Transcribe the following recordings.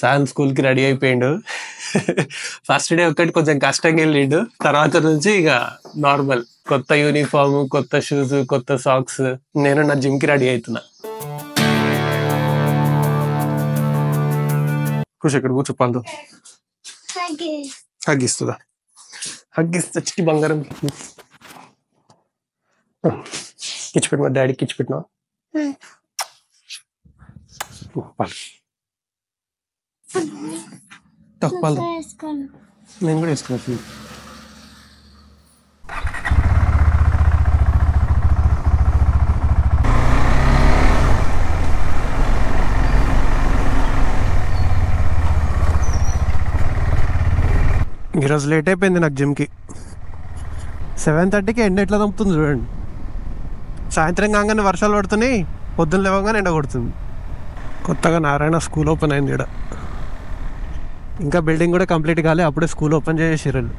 San school కి ready అయిపోయిండు first day ఒక్కటి కొంచెం కష్టంగా వెళ్ళిండు తర్వాత నుంచి ఇక నార్మల్ కొత్త యూనిఫామ్ కొత్త షూస్ కొత్త సాక్స్ నేను నా జిమ్ కి రెడీ అవుతున్నా కూర్చో ఇక్కడ కూర్చో పాలు హగ్గిస్తుందా హగ్గిస్తా చిట్టి బంగారం కిచ్చి పెట్టిన డాడీకి ఇచ్చి పెట్టినా పాలు తక్కువ పాలు నేను కూడా వేసుకున్నా ఈరోజు లేట్ అయిపోయింది నాకు జిమ్కి సెవెన్ థర్టీకి ఎండ ఎట్లా తప్పుతుంది చూడండి సాయంత్రం కాగానే వర్షాలు పడుతున్నాయి పొద్దున్న లేవగానే ఎండ కొడుతుంది కొత్తగా నారాయణ స్కూల్ ఓపెన్ అయింది ఇక్కడ ఇంకా బిల్డింగ్ కూడా కంప్లీట్ కాలే అప్పుడే స్కూల్ ఓపెన్ చేసేసారు వాళ్ళు.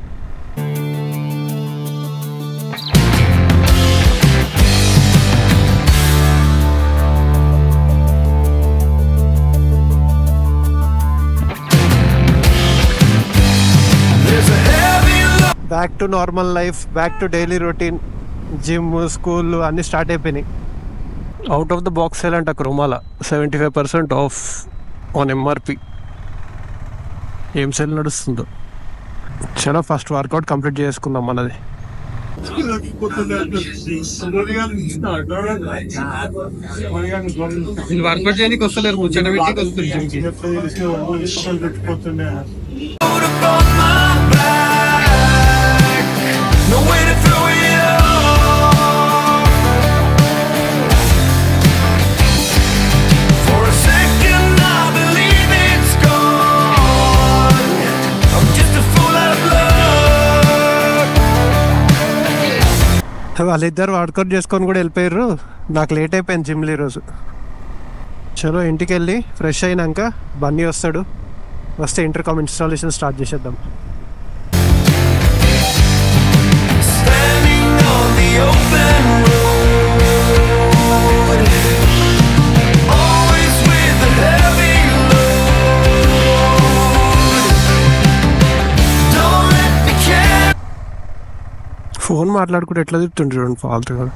Back to normal life back to daily routine gym school అన్నీ స్టార్ట్ అయిపోయినాయి out of the box sale అంట క్రోమాల seventy five percent off on MRP ఏం సేల్ నడుస్తుందో చలో ఫస్ట్ వర్కౌట్ కంప్లీట్ చేసుకుందాం మనది వర్కౌట్ చేయడానికి వస్తలేరు ముచ్చట పెట్టికి వస్తుంది No way to throw it all. For a second, I believe it's gone. I'm just a fool out of luck. వాళ్ళిద్దరు workout చేసుకొని కూడా వెళ్ళిపోయారు నాకు లేట్ అయిపోయింది జిమ్లో ఈరోజు చలో ఇంటికి వెళ్ళి ఫ్రెష్ అయినాక బన్నీ వస్తాడు వస్తే ఇంటర్కామ్ ఇన్స్టాలేషన్ స్టార్ట్ చేసేద్దాం Standing on the open road. Always with a heavy load. Don't let me carry. Phone మాట్లాడుకుంటే ఎట్లా తిప్పుతుండ్రు చూడండి ఫాల్తుగా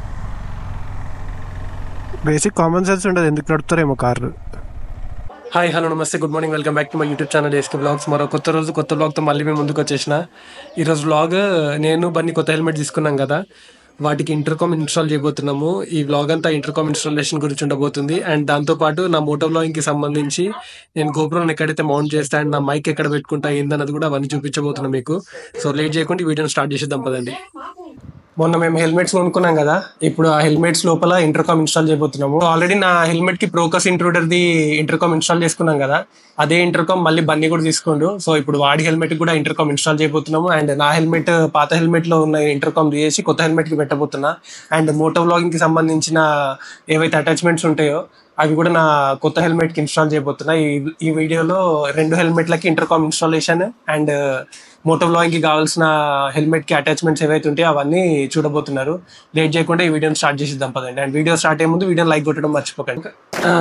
బేసిక్ కామన్ సెన్స్ ఉండదు ఎందుకు నడుపుతారేమో కార్లు హాయ్ హలో నమస్తే good morning welcome back to my YouTube channel S K vlogs మరో కొత్త రోజు కొత్త బ్లాగ్తో మళ్ళీ మేము ముందుకు వచ్చేసిన ఈరోజు బ్లాగ్ నేను బన్నీ కొత్త హెల్మెట్ తీసుకున్నాం కదా వాటికి ఇంటర్కామ్ ఇన్స్టాల్ చేయబోతున్నాము ఈ బ్లాగ్ అంతా ఇంటర్కామ్ ఇన్స్టాలేషన్ గురించి ఉండబోతుంది అండ్ దాంతోపాటు నా మోటో బ్లాగింగ్కి సంబంధించి నేను గోపురం ఎక్కడైతే మౌంట్ చేస్తా అండ్ నా మైక్ ఎక్కడ పెట్టుకుంటా ఏందన్నది కూడా అవన్నీ చూపించబోతున్నాను మీకు సో లేట్ చేయకుండా ఈ వీడియోని స్టార్ట్ చేసేద్దాం పదండి మొన్న మేము హెల్మెట్స్ కొనుక్కున్నాం కదా ఇప్పుడు ఆ హెల్మెట్స్ లోపల ఇంటర్కామ్ ఇన్స్టాల్ చేయబోతున్నాము ఆల్రెడీ నా హెల్మెట్ కి ప్రోకస్ ఇంట్రూడర్ ది ఇంటర్కామ్ ఇన్స్టాల్ చేసుకున్నాం కదా అదే ఇంటర్కామ్ మళ్ళీ బన్నీ కూడా తీసుకోండు సో ఇప్పుడు వాడి హెల్మెట్ కూడా ఇంటర్కామ్ ఇన్స్టాల్ చేయబోతున్నాము అండ్ నా హెల్మెట్ పాత హెల్మెట్ లో ఉన్న ఇంటర్కామ్ తీసేసి కొత్త హెల్మెట్ కి పెట్టబోతున్నా అండ్ మోటో వ్లాగింగ్ కి సంబంధించిన ఏవైతే అటాచ్మెంట్స్ ఉంటాయో అవి కూడా నా కొత్త హెల్మెట్ కి ఇన్స్టాల్ చేయబోతున్నా ఈ ఈ వీడియోలో రెండు హెల్మెట్లకి intercom installation and moto vlogging కి కావాల్సిన హెల్మెట్ కి అటాచ్మెంట్స్ ఏవైతే ఉంటాయో అవన్నీ చూడబోతున్నారు లేట్ చేయకుండా ఈ వీడియోని స్టార్ట్ చేసిద్దాం పదండి అండ్ వీడియో స్టార్ట్ అయ్యే ముందు వీడియోని లైక్ కొట్టడం మర్చిపోకండి ఆ,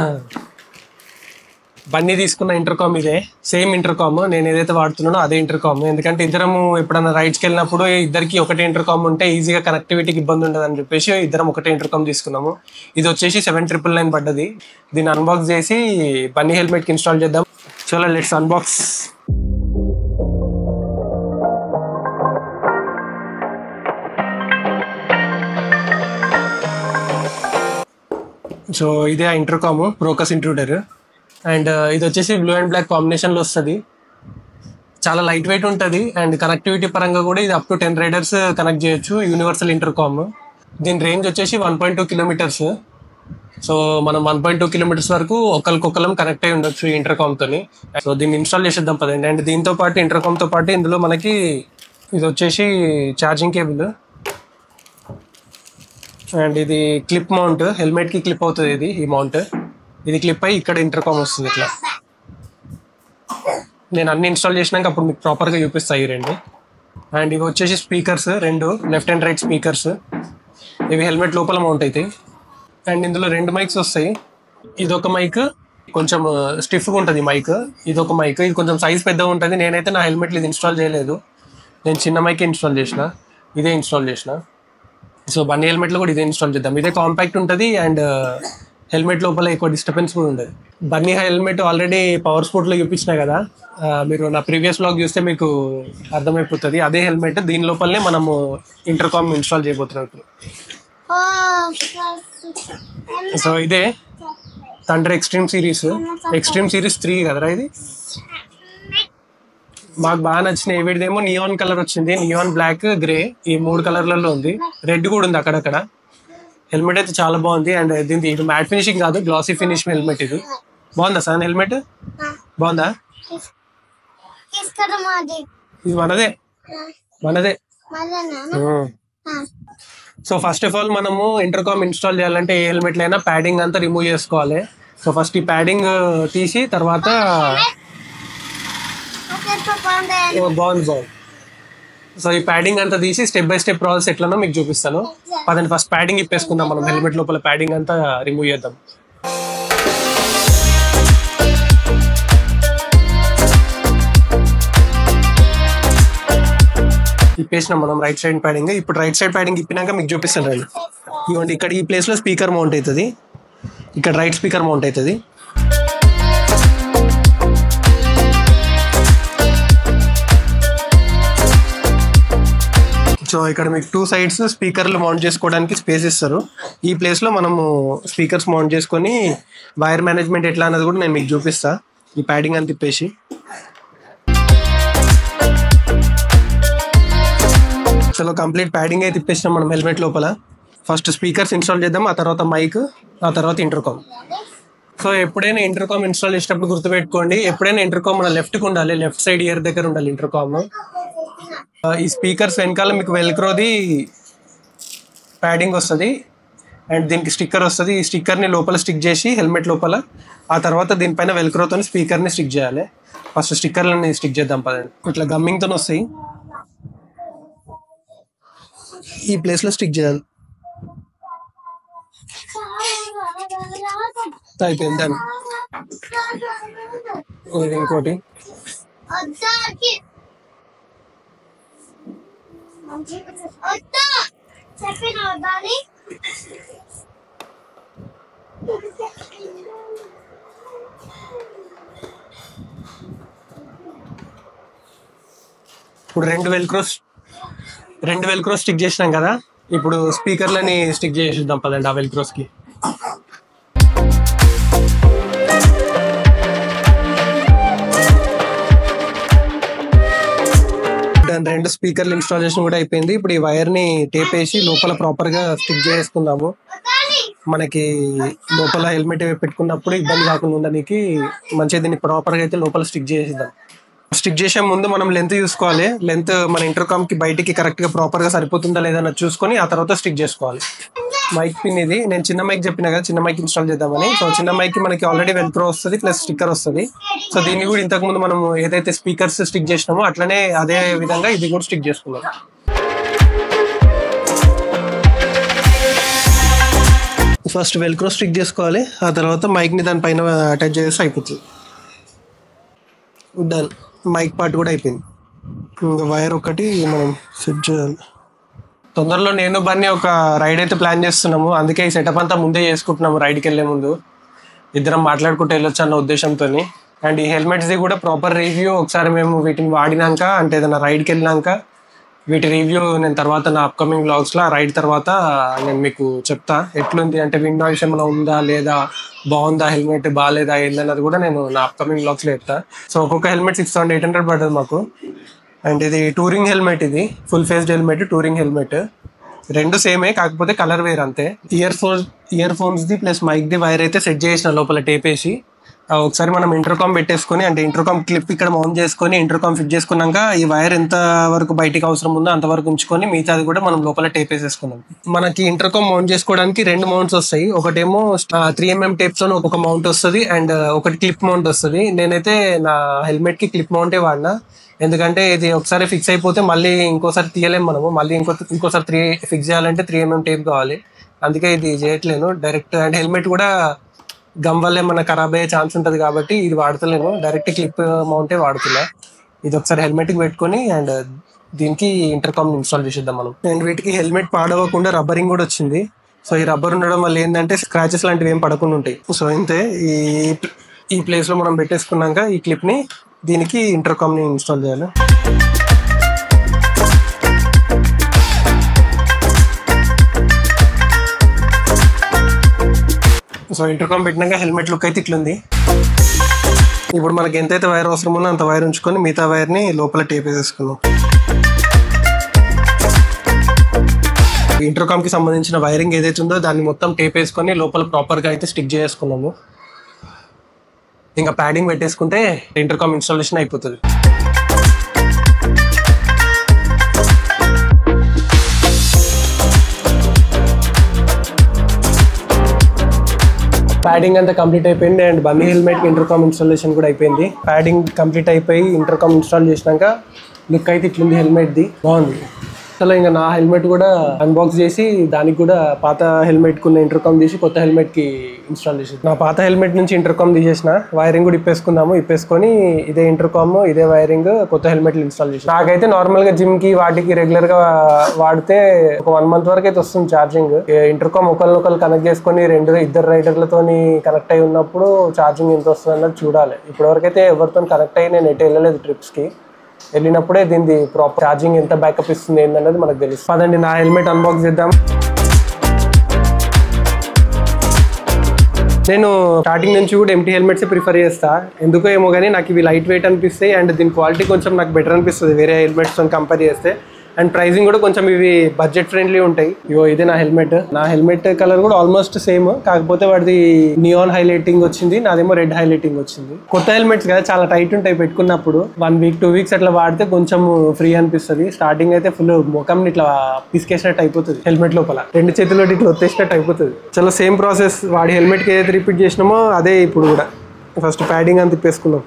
బన్నీ తీసుకున్న ఇంటర్కామ్ ఇదే సేమ్ ఇంటర్కామ్ నేను ఏదైతే వాడుతున్నానో అదే ఇంటర్కామ్ ఎందుకంటే ఇద్దరము ఎప్పుడైనా రైడ్స్కి వెళ్ళినప్పుడు ఇద్దరికి ఒకటే ఇంటర్కామ్ ఉంటే ఈజీగా కనెక్టివిటీకి ఇబ్బంది ఉండదు అని చెప్పేసి ఇద్దరం ఒకటే ఇంటర్కామ్ తీసుకున్నాము ఇది వచ్చేసి సెవెన్ ట్రిపుల్ నైన్ పడ్డది దీన్ని అన్బాక్స్ చేసి బన్నీ హెల్మెట్కి ఇన్స్టాల్ చేద్దాం చలో లెట్స్ అన్బాక్స్ సో ఇదే ఆ ఇంటర్కామ్ ప్రోకస్ ఇంట్రూడర్ అండ్ ఇది వచ్చేసి బ్లూ అండ్ బ్లాక్ కాంబినేషన్లో వస్తుంది చాలా లైట్ వెయిట్ ఉంటుంది అండ్ కనెక్టివిటీ పరంగా కూడా ఇది up to ten riders connect చేయొచ్చు యూనివర్సల్ ఇంటర్కామ్ దీని రేంజ్ వచ్చేసి one point two kilometres so మనం వన్ పాయింట్ టూ కిలోమీటర్స్ వరకు ఒకరికొకరం కనెక్ట్ అయి ఉండొచ్చు ఈ ఇంటర్కామ్ తోని సో దీన్ని ఇన్స్టాల్ చేసేద్దాం పదండి అండ్ దీంతో పాటు ఇంటర్కామ్ తో పాటు ఇందులో మనకి ఇది వచ్చేసి ఛార్జింగ్ కేబుల్ అండ్ ఇది క్లిప్ మౌంట్ హెల్మెట్ కి క్లిప్ అవుతుంది ఇది ఈ మౌంట్ ఇది క్లిప్ అయ్యి ఇక్కడ ఇంటర్కామ్ వస్తుంది ఇట్లా నేను అన్ని ఇన్స్టాల్ చేసినాక అప్పుడు మీకు ప్రాపర్గా చూపిస్తాయి ఈ రెండు అండ్ ఇవి వచ్చేసి స్పీకర్స్ రెండు లెఫ్ట్ అండ్ రైట్ స్పీకర్స్ ఇవి హెల్మెట్ లోపల మౌంట్ అవుతాయి అండ్ ఇందులో రెండు మైక్స్ వస్తాయి ఇది ఒక మైక్ కొంచెం స్టిఫ్గా ఉంటుంది మైక్ ఇది ఒక మైక్ ఇది కొంచెం సైజ్ పెద్దగా ఉంటుంది నేనైతే నా హెల్మెట్లు ఇది ఇన్స్టాల్ చేయలేదు నేను చిన్న మైక్ ఇన్స్టాల్ చేసిన ఇదే ఇన్స్టాల్ చేసిన సో బన్నీ హెల్మెట్లో కూడా ఇదే ఇన్స్టాల్ చేద్దాం ఇదే కాంపాక్ట్ ఉంటుంది అండ్ హెల్మెట్ లోపల ఎక్కువ డిస్టర్బెన్స్ కూడా ఉండదు బన్నీ హెల్మెట్ ఆల్రెడీ పవర్ స్పోర్ట్లో చూపించిన కదా ఆ, మీరు నా ప్రీవియస్ బ్లాగ్ చూస్తే మీకు అర్థమైపోతుంది అదే హెల్మెట్ దీని లోపలనే మనము ఇంటర్కామ్ ఇన్స్టాల్ చేయబోతున్నాం ఇప్పుడు సో ఇదే thunder extreme series extreme series three కదరా ఇది మాకు బాగా నచ్చిన వీడిదేమో నియాన్ కలర్ వచ్చింది నియాన్ బ్లాక్ గ్రే ఈ మూడు కలర్లలో ఉంది రెడ్ కూడా ఉంది అక్కడక్కడ హెల్మెట్ అయితే చాలా బాగుంది అండ్ దీనికి ఇది మ్యాట్ ఫినిషింగ్ కాదు గ్లాసీ ఫినిష్ హెల్మెట్ ఇది బాగుందా సార్ హెల్మెట్ బాగుందా తీసుకురా మాది ఇది మనదే మనదే మళ్ళా సో ఫస్ట్ ఆఫ్ ఆల్ మనము ఇంటర్కామ్ ఇన్స్టాల్ చేయాలంటే ఏ హెల్మెట్ అయినా ప్యాడింగ్ అంతా రిమూవ్ చేసుకోవాలి సో ఫస్ట్ ఈ ప్యాడింగ్ తీసి తర్వాత బాగుంది ఓ, బాగుంది బాగుంది సో ఈ ప్యాడింగ్ అంతా తీసి స్టెప్ బై స్టెప్ ప్రాసెస్ ఎట్లనో మీకు చూపిస్తాను పదండి ఫస్ట్ ప్యాడింగ్ ఇప్పేసుకుందాం మనం హెల్మెట్ లోపల ప్యాడింగ్ అంతా రిమూవ్ చేద్దాం ఇప్పేసినాం మనం రైట్ సైడ్ ప్యాడింగ్ ఇప్పుడు రైట్ సైడ్ ప్యాడింగ్ ఇప్పినాక మీకు చూపిస్తాను రండి ఇవ్వండి ఇక్కడ ఈ ప్లేస్లో స్పీకర్ మౌంట్ అవుతుంది ఇక్కడ రైట్ స్పీకర్ మౌంట్ అవుతుంది సో ఇక్కడ మీకు టూ సైడ్స్ స్పీకర్లు మౌంట్ చేసుకోవడానికి స్పేస్ ఇస్తారు ఈ ప్లేస్లో మనము స్పీకర్స్ మౌంట్ చేసుకొని వైర్ మేనేజ్మెంట్ ఎట్లా అన్నది కూడా నేను మీకు చూపిస్తా ఈ ప్యాడింగ్ అని తిప్పేసి చలో కంప్లీట్ ప్యాడింగ్ అయితే తిప్పేసినాం మనం హెల్మెట్ లోపల ఫస్ట్ స్పీకర్స్ ఇన్స్టాల్ చేద్దాం ఆ తర్వాత మైక్ ఆ తర్వాత ఇంటర్కామ్ సో ఎప్పుడైనా ఇంటర్కామ్ ఇన్స్టాల్ చేసేటప్పుడు గుర్తుపెట్టుకోండి ఎప్పుడైనా ఇంటర్కామ్ మన లెఫ్ట్కి ఉండాలి లెఫ్ట్ సైడ్ ఇయర్ దగ్గర ఉండాలి ఇంటర్కామ్ ఈ స్పీకర్స్ వెనకాల మీకు వెల్క్రోది ప్యాడింగ్ వస్తుంది అండ్ దీనికి స్టిక్కర్ వస్తుంది ఈ స్టిక్కర్ని లోపల స్టిక్ చేసి హెల్మెట్ లోపల ఆ తర్వాత దీనిపైన వెల్క్రోతో స్పీకర్ని స్టిక్ చేయాలి ఫస్ట్ స్టిక్కర్లని స్టిక్ చేద్దాం పదండి ఇట్లా గమ్మింగ్తో వస్తాయి ఈ ప్లేస్లో స్టిక్ చేయాలి అయిపోయింది దాన్ని ఇది ఇంకోటి వద్దాకి వద్దా చెప్పిన వద్దాని ఇప్పుడు రెండు వెల్క్రోస్ రెండు వెల్క్రోస్ స్టిక్ చేసినాం కదా ఇప్పుడు స్పీకర్లని స్టిక్ చేసేద్దాం పదండి ఆ వెల్క్రోస్కి దాని రెండు స్పీకర్లు ఇన్స్టాలేషన్ కూడా అయిపోయింది ఇప్పుడు ఈ వైర్ ని టేప్ వేసి లోపల ప్రాపర్ గా స్టిక్ చేసుకుందాము వద్దాని మనకి లోపల హెల్మెట్ పెట్టుకున్నప్పుడు ఇబ్బంది కాకుండా ఉండడానికి మంచిగా దీన్ని ప్రాపర్ గా అయితే లోపల స్టిక్ చేసేద్దాం స్టిక్ చేసే ముందు మనం లెంత్ చూసుకోవాలి లెంత్ మన ఇంటర్కామ్ కి బయటికి కరెక్ట్ గా ప్రాపర్ గా సరిపోతుందా లేదా అన్నది చూసుకొని ఆ తర్వాత స్టిక్ చేసుకోవాలి మైక్ పిన్ ఇది నేను చిన్న మైక్ చెప్పిన కదా చిన్న మైక్ ఇన్స్టాల్ చేద్దామని సో చిన్న మైక్ కి మనకి ఆల్రెడీ వెల్క్రో వస్తుంది ప్లస్ స్టిక్కర్ వస్తుంది సో దీన్ని కూడా ఇంతకు ముందు మనం ఏదైతే స్పీకర్స్ స్టిక్ చేసినామో అట్లనే అదే విధంగా ఇది కూడా స్టిక్ చేసుకున్నాం ఫస్ట్ వెల్క్రో స్టిక్ చేసుకోవాలి ఆ తర్వాత మైక్ ని దానిపైన అటాచ్ చేస్తే అయిపోతుంది డన్ మైక్ పార్ట్ కూడా అయిపోయింది ఇంకా వైర్ ఒకటి మనం సెట్ చేయాలి తొందరలో నేను బన్నీ ఒక రైడ్ అయితే ప్లాన్ చేస్తున్నాము అందుకే ఈ సెటప్ అంతా ముందే చేసుకుంటున్నాము రైడ్కి వెళ్ళే ముందు ఇద్దరం మాట్లాడుకుంటూ వెళ్ళొచ్చు అన్న ఉద్దేశంతో అండ్ ఈ హెల్మెట్స్ది కూడా ప్రాపర్ రివ్యూ ఒకసారి మేము వీటిని వాడినాక అంటే ఏదైనా రైడ్కి వెళ్ళినాక వీటి రివ్యూ నేను తర్వాత నా అప్కమింగ్ బ్లాగ్స్లో రైడ్ తర్వాత నేను మీకు చెప్తా ఎట్లుంది అంటే విండ్ నాయిస్ ఏమైనా ఉందా లేదా బాగుందా హెల్మెట్ బాగాలేదా ఏందన్నది కూడా నేను నా అప్కమింగ్ బ్లాగ్స్లో చెప్తా సో ఒక్కొక్క helmet six thousand eight hundred పడుతుంది మాకు అండ్ ఇది టూరింగ్ హెల్మెట్ ఇది full faced helmet touring helmet రెండు సేమే కాకపోతే కలర్ వేర్ అంతే earphones earphones the plus mic the wire అయితే సెట్ చేసిన లోపల టేప్ వేసి ఆ ఒకసారి మనం ఇంటర్కామ్ పెట్టేసుకొని అంటే ఇంటర్కామ్ క్లిప్ ఇక్కడ మౌంట్ చేసుకొని ఇంటర్కామ్ ఫిట్ చేసుకున్నాక ఈ వైర్ ఎంత వరకు బయటికి అవసరం ఉందో అంతవరకు ఉంచుకొని మిగతాది కూడా మనం లోపల టేప్ వేసేసుకున్నాం మనకి ఇంటర్కామ్ మౌంట్ చేసుకోవడానికి రెండు మౌంట్స్ వస్తాయి ఒకటేమో త్రీ ఎంఎం టేప్స్ తో ఒక మౌంట్ వస్తుంది అండ్ ఒకటి క్లిప్ మౌంట్ వస్తుంది నేనైతే నా హెల్మెట్ కి క్లిప్ మౌంటే వాడినా ఎందుకంటే ఇది ఒకసారి ఫిక్స్ అయిపోతే మళ్ళీ ఇంకోసారి తీయలేం మనము మళ్ళీ ఇంకో ఇంకోసారి త్రీ ఫిక్స్ చేయాలంటే త్రీ ఎంఎం టేప్ కావాలి అందుకే ఇది చేయట్లేను డైరెక్ట్ అండ్ హెల్మెట్ కూడా గమ్ వల్ల ఏమన్నా ఖరాబ్ అయ్యే ఛాన్స్ ఉంటుంది కాబట్టి ఇది వాడతలేను డైరెక్ట్ క్లిప్ మౌంటే వాడుతున్నా ఇది ఒకసారి హెల్మెట్ కి పెట్టుకొని అండ్ దీనికి ఇంటర్కామ్ ఇన్స్టాల్ చేసేద్దాం మనం అండ్ వీటికి హెల్మెట్ పాడవకుండా రబ్బరింగ్ కూడా వచ్చింది సో ఈ రబ్బర్ ఉండడం వల్ల ఏంటంటే స్క్రాచెస్ లాంటివి ఏం పడకుండా ఉంటాయి సో ఇంతే ఈ ఈ ప్లేస్ లో మనం పెట్టేసుకున్నాక ఈ క్లిప్ ని దీనికి ఇంటర్కామ్ ని ఇన్స్టాల్ చేయాలి సో ఇంటర్కామ్ పెట్టినాక హెల్మెట్ లుక్ అయితే ఇట్లుంది ఇప్పుడు మనకి ఎంతైతే వైర్ అవసరం ఉందో అంత వైర్ ఉంచుకొని మిగతా వైర్ని లోపల టేప్ వేసేసుకుందాం ఇంటర్కామ్ కి సంబంధించిన వైరింగ్ ఏదైతే ఉందో దాన్ని మొత్తం టేప్ వేసుకొని లోపల ప్రాపర్ గా అయితే స్టిక్ చేసుకున్నాము ఇంకా ప్యాడింగ్ పెట్టేసుకుంటే ఇంటర్కామ్ ఇన్స్టాలేషన్ అయిపోతుంది ప్యాడింగ్ అంతా కంప్లీట్ అయిపోయింది and Bunny helmet intercom installation కూడా అయిపోయింది ప్యాడింగ్ కంప్లీట్ అయిపోయి ఇంటర్కామ్ ఇన్స్టాల్ చేసినాక లుక్ అయితే ఇట్లుంది హెల్మెట్ ది బాగుంది అసలు ఇంకా నా హెల్మెట్ కూడా అన్బాక్స్ చేసి దానికి కూడా పాత హెల్మెట్ కున్న ఇంటర్కామ్ తీసి కొత్త హెల్మెట్ కి ఇన్స్టాల్ చేసి నా పాత హెల్మెట్ నుంచి ఇంటర్కామ్ తీసేసిన వైరింగ్ కూడా ఇప్పేసుకుందాము ఇప్పేసుకొని ఇదే ఇంటర్కామ్ ఇదే వైరింగ్ కొత్త హెల్మెట్లు ఇన్స్టాల్ చేసి నాకైతే నార్మల్ గా జిమ్ కి వాటికి రెగ్యులర్ గా వాడితే ఒక వన్ మంత్ వరకు అయితే వస్తుంది ఛార్జింగ్ ఇంటర్కామ్ ఒకరినొకరు కనెక్ట్ చేసుకొని రెండు ఇద్దరు రైడర్లతోని కనెక్ట్ అయి ఉన్నప్పుడు ఛార్జింగ్ ఎంత వస్తుంది అన్నది చూడాలి ఇప్పటివరకు అయితే ఎవరితో కనెక్ట్ అయ్యి నేను ఎటు వెళ్ళలేదు ట్రిప్స్ కి వెళ్ళినప్పుడే దీనిది ప్రాపర్ ఛార్జింగ్ ఎంత బ్యాకప్ ఇస్తుంది ఏంటన్నది మనకు తెలుసు పదండి నా హెల్మెట్ అన్బాక్స్ చేద్దాం నేను స్టార్టింగ్ నుంచి కూడా ఎంటీ హెల్మెట్స్ ప్రిఫర్ చేస్తా ఎందుకో ఏమో కానీ నాకు ఇవి లైట్ వెయిట్ అనిపిస్తాయి అండ్ దీని క్వాలిటీ కొంచెం నాకు బెటర్ అనిపిస్తుంది వేరే హెల్మెట్స్ తో కంపేర్ చేస్తే అండ్ ప్రైసింగ్ కూడా కొంచెం ఇవి బడ్జెట్ ఫ్రెండ్లీ ఉంటాయి ఇవో ఇదే నా హెల్మెట్ నా హెల్మెట్ కలర్ కూడా ఆల్మోస్ట్ సేమ్ కాకపోతే వాడిది నియాన్ హైలైటింగ్ వచ్చింది నాదేమో రెడ్ హైలైటింగ్ వచ్చింది కొత్త హెల్మెట్స్ కదా చాలా టైట్ ఉంటాయి పెట్టుకున్నప్పుడు వన్ వీక్ టూ వీక్స్ అట్లా వాడితే కొంచెం ఫ్రీ అనిపిస్తుంది స్టార్టింగ్ అయితే ఫుల్ ముఖం ఇట్లా పిసికేసినట్టు అయిపోతుంది హెల్మెట్ లోపల రెండు చేతుల్లో ఇట్లా ఒత్తేసినట్టు అయిపోతుంది చాలా సేమ్ ప్రాసెస్ వాడి హెల్మెట్ కి ఏదైతే రిపీట్ చేసినామో అదే ఇప్పుడు కూడా ఫస్ట్ ప్యాడింగ్ అని తిప్పేసుకున్నాం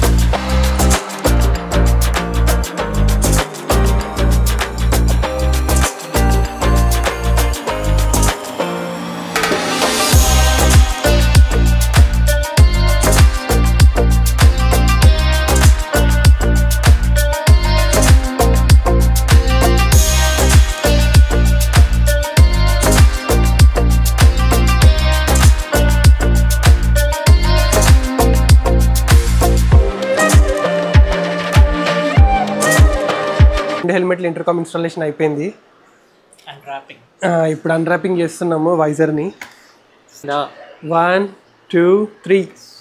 రెండు హెల్మెట్లు ఇంటర్కామ్ ఇన్స్టాలేషన్ అయిపోయింది ఆ, ఇప్పుడు అన్రాపింగ్ చేస్తున్నాము వైజర్ని one two three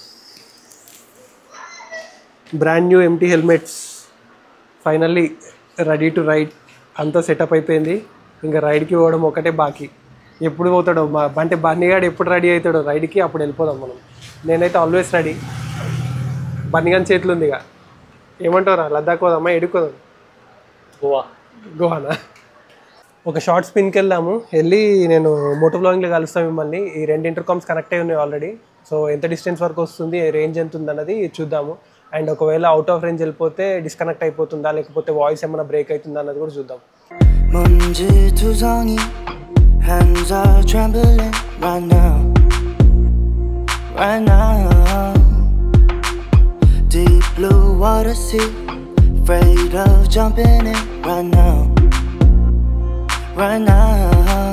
brand new MT helmets finally ready to ride అంతా సెటప్ అయిపోయింది ఇంకా రైడ్కి పోవడం ఒకటే బాకీ ఎప్పుడు పోతాడో మా అంటే బన్నీగాడు ఎప్పుడు రెడీ అవుతాడో రైడ్కి అప్పుడు వెళ్ళిపోదాం మనం నేనైతే ఆల్వేస్ రెడీ బన్నీగాని చేతులు ఉంది ఇక ఏమంటారా లద్దాఖ్ పోదామా ఎడుకోదాం గోవా గోవానా ఒక షార్ట్ స్పిన్కి వెళ్దాము వెళ్ళి నేను మోటో బ్లాగింగ్లో కలుస్తాను మిమ్మల్ని ఈ రెండు ఇంటర్కామ్స్ కనెక్ట్ అయి ఉన్నాయి ఆల్రెడీ సో ఎంత డిస్టెన్స్ వరకు వస్తుంది రేంజ్ ఎంత ఉంది అన్నది చూద్దాము అండ్ ఒకవేళ అవుట్ ఆఫ్ రేంజ్ వెళ్ళిపోతే డిస్కనెక్ట్ అయిపోతుందా లేకపోతే వాయిస్ ఏమైనా బ్రేక్ అవుతుందా అన్నది కూడా చూద్దాం 먼지 투성이 hands are trembling right now right now deep blue water sea afraid of jumping in right now right now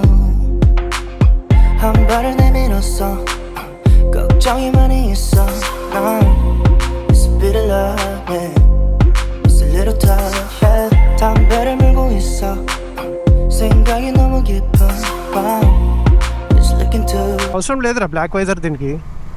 한 발을 내밀었어 걱정이 많이 있어 난 It's a bit of love yeah. It's a little tough yeah. 담배를 물고 있어 생각이 너무 깊어 wow. It's looking too అవసరం లేదురా black visor దీనికి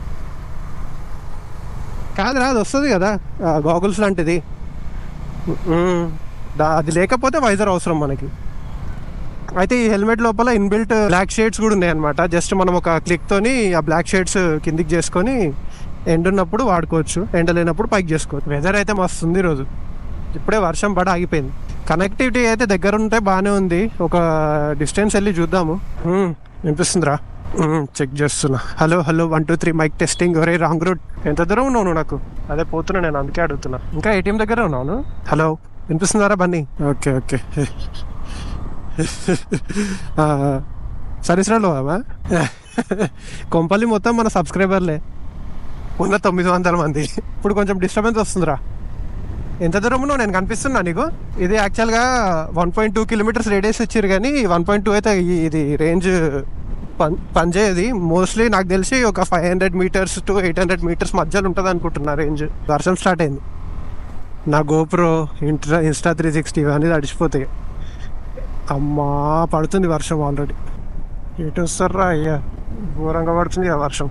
కాదురా అది వస్తుంది కదా goggles లాంటిది మ్మ్. దా- అది లేకపోతే వైజర్ అవసరం మనకి అయితే ఈ హెల్మెట్ లోపల ఇన్బిల్ట్ బ్లాక్ షేడ్స్ కూడా ఉన్నాయి అనమాట జస్ట్ మనం ఒక క్లిక్ తోని ఆ బ్లాక్ షేడ్స్ కిందికి చేసుకొని ఎండ్ ఉన్నప్పుడు వాడుకోవచ్చు ఎండ లేనప్పుడు పైకి చేసుకోవచ్చు వెదర్ అయితే మస్తు ఉంది ఈరోజు ఇప్పుడే వర్షం పడ ఆగిపోయింది కనెక్టివిటీ అయితే దగ్గర ఉంటే బాగానే ఉంది ఒక డిస్టెన్స్ వెళ్ళి చూద్దాము మ్మ్. వినిపిస్తుందిరా చెక్ చేస్తున్నా hello hello one two three mic testing ఒరే రాంగ్ రూట్ ఎంత దూరం ఉన్నావు నువ్వు నాకు అదే పోతున్నా నేను అందుకే అడుగుతున్నా ఇంకా ఏటీఎం దగ్గర ఉన్నాను హలో వినిపిస్తుందారా బన్నీ ఓకే ఓకే సరిశ్రాలో బాబా కొంపల్లి మొత్తం మన సబ్స్క్రైబర్లే ఉన్న తొమ్మిది వందల మంది ఇప్పుడు కొంచెం డిస్టర్బెన్స్ వస్తుందిరా ఎంత దూరం ఉన్నావు నేను కనిపిస్తున్నా నీకు ఇది యాక్చువల్గా one point two kilometres radius ఇచ్చారు కానీ వన్ పాయింట్ టూ అయితే ఈ- ఇది రేంజ్ పన్ పనిచేయది మోస్ట్లీ నాకు తెలిసి ఒక five hundred metres to eight hundred metres మధ్యలో ఉంటుంది అనుకుంటున్నా రేంజ్ వర్షం స్టార్ట్ అయింది నా గోప్రో ఇంట్రా ఇన్స్టా త్రీ సిక్స్టీ అనేది తడిచిపోతాయి అమ్మా పడుతుంది వర్షం ఆల్రెడీ ఎటు వస్తారా అయ్యా ఘోరంగా పడుతుంది ఆ వర్షం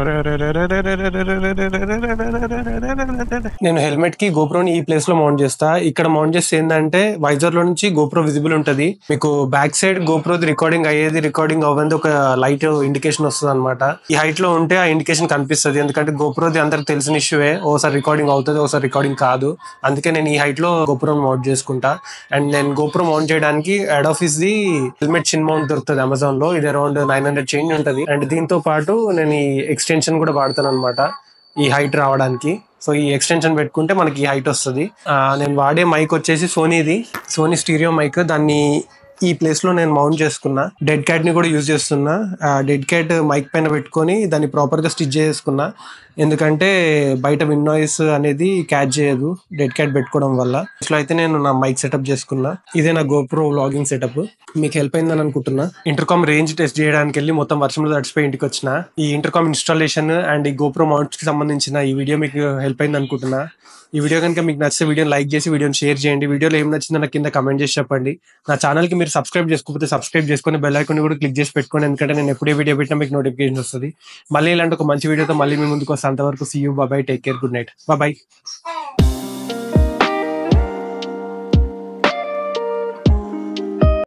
నేను హెల్మెట్ కి గోప్రోని ఈ ప్లేస్ లో మౌంట్ చేస్తా ఇక్కడ మౌంట్ చేస్తే ఏంటంటే వైజర్ లో నుంచి గోప్రో విజిబుల్ ఉంటది మీకు బ్యాక్ సైడ్ గోప్రోది రికార్డింగ్ అయ్యేది రికార్డింగ్ అవ్వదు ఒక లైట్ ఇండికేషన్ వస్తుంది అనమాట ఈ హైట్ లో ఉంటే ఆ ఇండికేషన్ కనిపిస్తుంది ఎందుకంటే గోప్రోది అందరికి తెలిసిన ఇష్యూవే ఓసారి రికార్డింగ్ అవుతుంది ఓసారి రికార్డింగ్ కాదు అందుకే నేను ఈ హైట్ లో గోప్రో మౌంట్ చేసుకుంటా అండ్ నేను గోప్రో మౌంట్ చేయడానికి head office the helmet chin mount దొరుకుతుంది అమెజాన్ లో ఇది అరౌండ్ నైన్ హండ్రెడ్ చేంజ్ ఉంటది అండ్ దీంతో పాటు నేను ఈ ఎక్స్టెన్షన్ కూడా వాడతాను అనమాట ఈ హైట్ రావడానికి సో ఈ ఎక్స్టెన్షన్ పెట్టుకుంటే మనకి ఈ హైట్ వస్తుంది నేను వాడే మైక్ వచ్చేసి సోనీది సోనీ స్టీరియో మైక్ దాన్ని ఈ ప్లేస్ లో నేను మౌంట్ చేసుకున్నా డెడ్ క్యాట్ ని కూడా యూజ్ చేస్తున్నా డెడ్ క్యాట్ మైక్ పైన పెట్టుకొని దాన్ని ప్రాపర్ గా స్టిచ్ చేసుకున్నా ఎందుకంటే బయట విన్ నాయిస్ అనేది క్యాచ్ చేయదు డెడ్ క్యాట్ పెట్టుకోవడం వల్ల ఇట్లా అయితే నేను నా మైక్ సెటప్ చేసుకున్నా ఇదే నా గోప్రో వ్లాగింగ్ సెటప్ మీకు హెల్ప్ అయిందని అనుకుంటున్నా ఇంటర్కామ్ రేంజ్ టెస్ట్ చేయడానికి వెళ్ళి మొత్తం వర్షంలో తడిచిపోయి ఇంటికి వచ్చిన ఈ ఇంటర్కామ్ ఇన్స్టాలేషన్ అండ్ ఈ గోప్రో మౌంట్స్ కి సంబంధించిన ఈ వీడియో మీకు హెల్ప్ అయింది అనుకుంటున్నా ఈ వీడియో కనుక మీకు నచ్చితే వీడియోని లైక్ చేసి వీడియోని షేర్ చేయండి వీడియోలో ఏం నచ్చిందో నాకు కింద కమెంట్ చేసి చెప్పండి నా ఛానల్ కి మీరు సబ్స్క్రైబ్ చేసుకోకపోతే సబ్స్క్రైబ్ చేసుకొని బెల్ ఐకాన్ కూడా క్లిక్ చేసి పెట్టుకోండి ఎందుకంటే నేను ఎప్పుడే వీడియో పెట్టినా మీకు నోటిఫికేషన్ వస్తుంది మళ్ళీ ఇలాంటి ఒక మంచి వీడియోతో మళ్ళీ మీ ముందుకు వస్తాను అంతవరకు see you bye bye take care good night బాబాయ్